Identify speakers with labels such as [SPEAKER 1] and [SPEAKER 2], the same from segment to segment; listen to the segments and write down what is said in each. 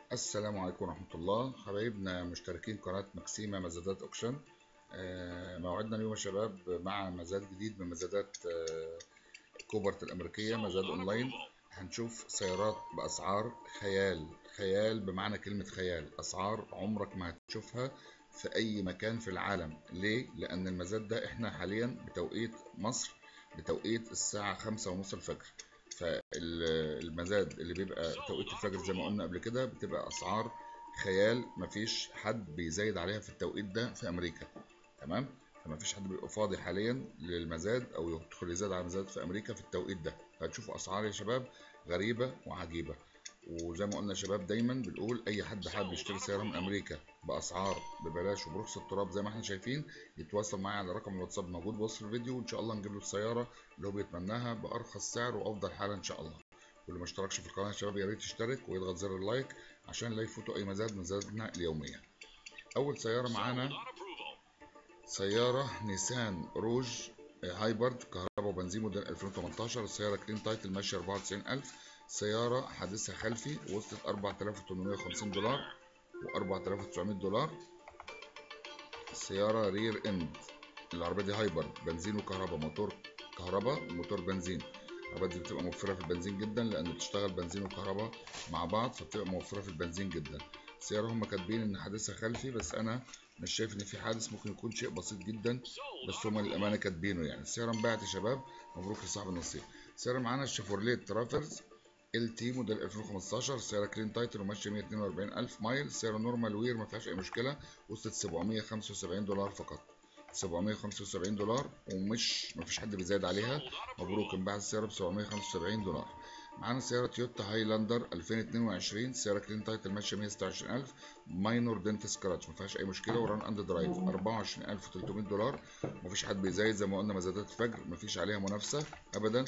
[SPEAKER 1] السلام عليكم ورحمة الله حبايبنا مشتركين قناة مكسيمة مزادات اوكشن آه، موعدنا اليوم يا شباب مع مزاد جديد من مزادات آه، كوبرت الأمريكية مزاد أونلاين هنشوف سيارات بأسعار خيال خيال بمعنى كلمة خيال أسعار عمرك ما هتشوفها في أي مكان في العالم ليه؟ لأن المزاد ده احنا حاليا بتوقيت مصر بتوقيت الساعة خمسة ونص الفجر فالمزاد اللي بيبقى توقيت الفجر زي ما قلنا قبل كده بتبقى اسعار خيال مفيش حد بيزايد عليها في التوقيت ده في امريكا تمام فمفيش حد بيبقى فاضي حاليا للمزاد او يدخل يزاد على المزاد في امريكا في التوقيت ده فهتشوفوا اسعار يا شباب غريبه وعجيبه وزي ما قلنا يا شباب دايما بنقول اي حد حابب يشتري سياره من امريكا باسعار ببلاش وبرخص التراب زي ما احنا شايفين يتواصل معايا على رقم الواتساب موجود بوصف الفيديو وان شاء الله نجيب له السياره اللي هو بيتمناها بارخص سعر وافضل حاله ان شاء الله واللي ما اشتركش في القناه يا شباب يا ريت يشترك ويضغط زر اللايك عشان لا يفوتوا اي مزاد من مزادنا اليوميه اول سياره معانا سياره نيسان روج هايبرد كهرباء وبنزين موديل 2018 السياره كلين تايتل ماشيه 94000 سيارة حادثها خلفي وصلت 4850 دولار و 4900 دولار السيارة رير اند العربية دي هايبر بنزين وكهرباء موتور كهرباء وموتور بنزين العربية دي بتبقى موفرة في البنزين جدا لأن بتشتغل بنزين وكهرباء مع بعض فبتبقى موفرة في البنزين جدا السيارة هم كاتبين إن حادثها خلفي بس أنا مش شايف إن في حادث ممكن يكون شيء بسيط جدا بس هم للأمانة كاتبينه يعني السيارة انباعت يا شباب مبروك لصاحب النصيب السيارة معانا الشيفورليه ترافرز ال تي موديل 2015 سيارة كلين تايتل وماشية 142 ألف مايل سيارة نورمال وير ما فيهاش أي مشكلة وصلت 775 دولار فقط 775 دولار ومش ما فيش حد بيزايد عليها مبروك انباعت السيارة ب 775 دولار معانا سيارة تويوتا هايلاندر 2022 سيارة كلين تايتل ماشية 126000 ماينور دنت سكراتش ما فيهاش أي مشكلة وران أند درايف 24300 دولار ما فيش حد بيزايد زي ما قلنا مزادات الفجر ما فيش عليها منافسة أبدا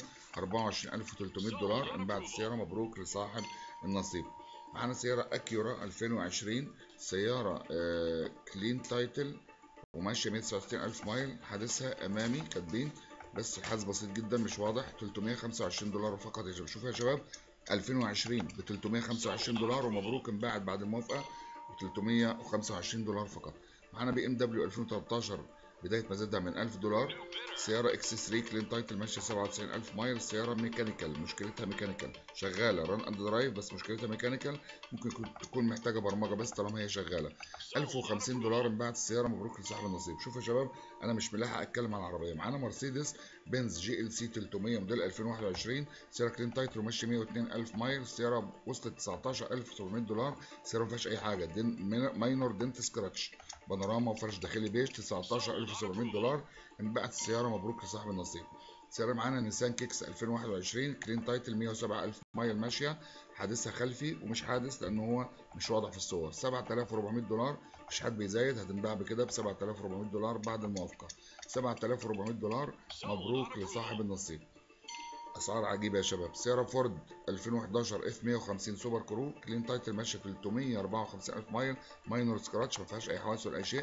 [SPEAKER 1] 24300 دولار انباعت السيارة مبروك لصاحب النصيب معانا سيارة أكيورا 2020 سيارة آه كلين تايتل وماشية 169000 مايل حادثها أمامي كاتبين بس الحادث بسيط جدا مش واضح 325 دولار فقط يا شباب شوفوا يا شباب 2020 ب 325 دولار ومبروك انباعت بعد الموافقة ب 325 دولار فقط معانا بي ام دبليو 2013 بداية مزادها من 1000 دولار سيارة اكس 3 كلين تايتل ماشية 97000 مايل سيارة ميكانيكال مشكلتها ميكانيكال شغالة ران اند درايف بس مشكلتها ميكانيكال ممكن تكون محتاجة برمجة بس طالما هي شغالة 1050 دولار انباعت السيارة مبروك لصاحب النصيب شوف يا شباب انا مش ملاحق اتكلم عن العربية معانا مرسيدس بنز جي ال سي 300 موديل 2021 سيارة كلين تايتل وماشية 102000 مايل السيارة وصلت 19700 دولار السيارة ما فيهاش اي حاجة دين ماينور دنت سكراتش بانوراما وفرش داخلي بيج 19700 دولار انباعت السيارة مبروك لصاحب النصيب سيارة معانا نيسان كيكس 2021 كلين تايتل 107000 مايل ماشية حادثها خلفي ومش حادث لأن هو مش واضح في الصور 7400 دولار مش حد بيزايد هتنباع بكده ب 7400 دولار بعد الموافقة 7400 دولار مبروك لصاحب النصيب اسعار عجيبه يا شباب سياره فورد 2011 اف 150 سوبر كرو كلين تايتل ماشيه 354000 مايل ماينور سكراتش ما فيهاش اي حوادث ولا اي شيء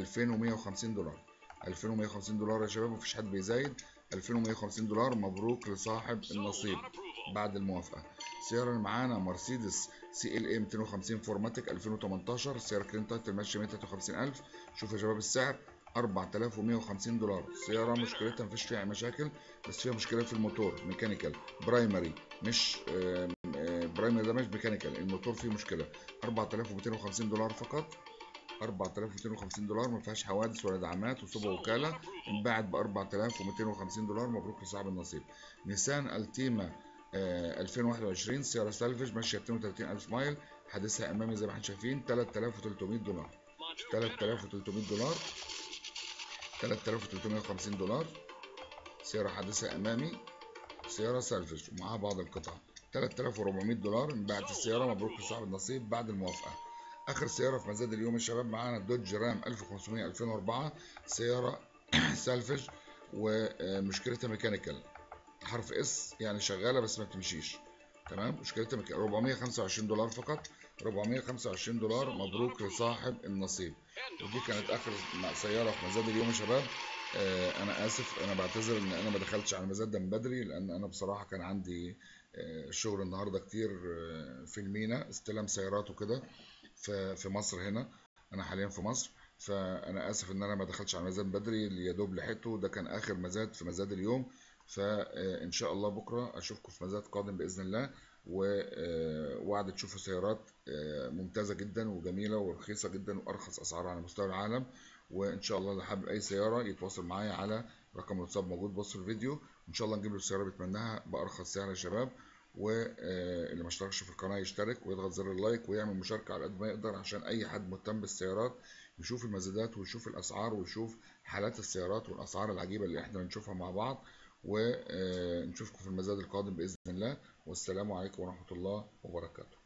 [SPEAKER 1] 2150 دولار 2150 دولار يا شباب مفيش حد بيزايد 2150 دولار مبروك لصاحب النصيب بعد الموافقه السياره اللي معانا مرسيدس سي ال اي 250 فورماتيك 2018 السياره كلين تايتل ماشيه 153000 شوف يا شباب السعر 4150 دولار السيارة مشكلتها مفيش فيها مشاكل بس فيها مشكلة في الموتور ميكانيكال برايمري مش برايمري ده مش ميكانيكال الموتور فيه مشكلة 4250 دولار فقط 4250 دولار ما فيهاش حوادث ولا دعمات وصوبة وكالة انباعت ب 4250 دولار مبروك لصاحب النصيب نيسان التيما 2021 سيارة سالفج ماشية 32000 مايل حادثها أمامي زي ما احنا شايفين 3300 دولار 3300 دولار 3350 دولار سيارة حادثة أمامي سيارة سالفج ومعاها بعض القطع 3400 دولار انباعت السيارة مبروك لصاحب النصيب بعد الموافقة آخر سيارة في مزاد اليوم يا شباب معانا دوج رام 1500 2004 سيارة سالفج ومشكلتها ميكانيكال حرف اس يعني شغالة بس ما بتمشيش تمام مشكلتها ميكانيكال 425 دولار فقط 425 دولار مبروك لصاحب النصيب ودي كانت اخر سياره في مزاد اليوم يا شباب آه انا اسف انا بعتذر ان انا ما دخلتش على المزاد ده من بدري لان انا بصراحه كان عندي آه، الشغل النهارده كتير آه، في المينا استلام سيارات وكده في في مصر هنا انا حاليا في مصر فانا اسف ان انا ما دخلتش على المزاد بدري اللي يا دوب لحقته ده كان اخر مزاد في مزاد اليوم فان شاء الله بكره اشوفكم في مزاد قادم باذن الله ووعد تشوفوا سيارات آه، ممتازه جدا وجميله ورخيصه جدا وارخص اسعار على مستوى العالم وان شاء الله اللي حابب اي سياره يتواصل معايا على رقم الواتساب موجود بوصف الفيديو وان شاء الله نجيب له السياره بيتمناها بارخص سعر يا شباب واللي ما اشتركش في القناه يشترك ويضغط زر اللايك ويعمل مشاركه على قد ما يقدر عشان اي حد مهتم بالسيارات يشوف المزادات ويشوف الاسعار ويشوف حالات السيارات والاسعار العجيبه اللي احنا بنشوفها مع بعض ونشوفكم في المزاد القادم باذن الله والسلام عليكم ورحمه الله وبركاته